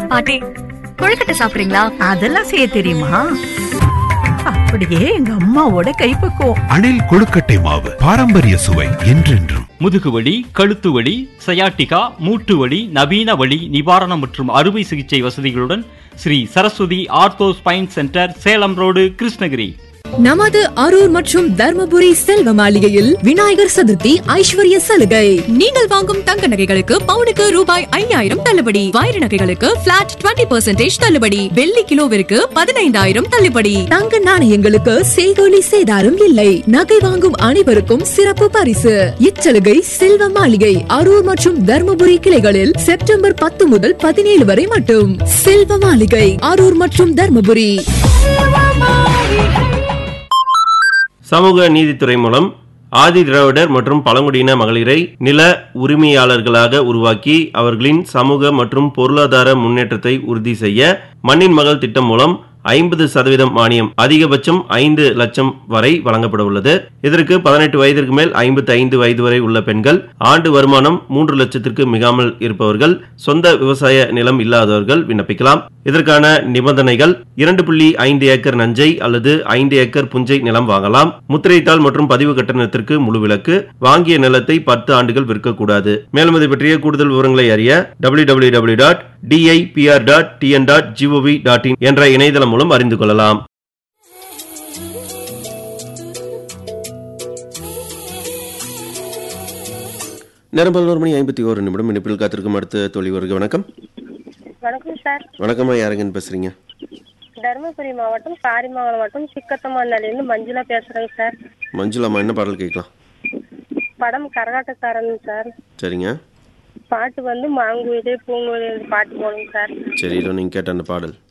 பாட்டி கொழுக்கட்டை சாப்பிடுறீங்களா அதெல்லாம் செய்ய தெரியுமா அப்படியே எங்க அம்மாவோட கைப்பக்குவம் அணில் கொழுக்கட்டை மாவு பாரம்பரிய சுவை என்றென்றும் முதுகுவலி கழுத்து வலி சயாட்டிகா மூட்டு வலி நவீன வலி நிவாரணம் மற்றும் அறுவை சிகிச்சை வசதிகளுடன் Sri Saraswathi ortho spine centre Salem road Krishnagiri நமது அரூர் மற்றும் தர்மபுரி செல்வ மாளிகையில் விநாயகர் சதுர்த்தி ஐஸ்வர்ய சலுகை நீங்கள் வாங்கும் தங்க நகைகளுக்கு பவுனுக்கு ரூபாய் ஐயாயிரம் தள்ளுபடி வைர நகைகளுக்கு பிளாட் 20% தள்ளுபடி வெள்ளி கிலோவிற்கு பதினைந்தாயிரம் தள்ளுபடி தங்க நாணயங்களுக்கு செய்கோலி சேதாரம் இல்லை நகை வாங்கும் அனைவருக்கும் சிறப்பு பரிசு இச்சலுகை செல்வ மாளிகை அரூர் மற்றும் தர்மபுரி கிளைகளில் செப்டம்பர் பத்து முதல் பதினேழு வரை மட்டும் செல்வ மாளிகை அரூர் மற்றும் தர்மபுரி சமூக நீதித்துறை மூலம் ஆதி திராவிடர் மற்றும் பழங்குடியின மகளிரை நில உரிமையாளர்களாக உருவாக்கி அவர்களின் சமூக மற்றும் பொருளாதார முன்னேற்றத்தை உறுதி செய்ய மண்ணின் மகள் திட்டம் மூலம் ஐம்பது சதவீதம் மானியம் அதிகபட்சம் ஐந்து லட்சம் வரை வழங்கப்பட உள்ளது இதற்கு பதினெட்டு வயதிற்கு மேல் ஐம்பத்தி ஐந்து வயது வரை உள்ள பெண்கள் ஆண்டு வருமானம் மூன்று லட்சத்திற்கு மிகாமல் இருப்பவர்கள் சொந்த விவசாய நிலம் இல்லாதவர்கள் விண்ணப்பிக்கலாம் இதற்கான நிபந்தனைகள் இரண்டு புள்ளி ஐந்து ஏக்கர் நஞ்சை அல்லது ஐந்து ஏக்கர் புஞ்சை நிலம் வாங்கலாம் முத்திரைத்தாள் மற்றும் பதிவு கட்டணத்திற்கு முழு விலக்கு வாங்கிய நிலத்தை பத்து ஆண்டுகள் விற்கக்கூடாது மேலும் இது பற்றிய கூடுதல் விவரங்களை அறிய W W W dot DIPR dot TN dot GOV dot in என்ற இணையதளம் மூலம் அறிந்து கொள்ளலாம் நேரம் பதினோரு மணி ஐம்பத்தி ஒரு நிமிடம் இனிப்பில் காத்திருக்கும் அடுத்த தொழில் வருக வணக்கம் வணக்கம் சார் வணக்கம்மா யாருங்கன்னு பேசுறீங்க தருமபுரி மாவட்டம் காரிமங்கலம் மாவட்டம் சிக்கத்தமாநிலிருந்து மஞ்சுளா பேசுறேங்க சார் மஞ்சுளாமா என்ன பாடல் கேட்கலாம் படம் கரகாட்டக்காரன் சார் சரிங்க பாட்டு வந்து மாங்குயிலே பூங்குயிலே பாட்டு போடுங்க சார் சரி இதோ நீங்கள் கேட்ட அந்த பாடல்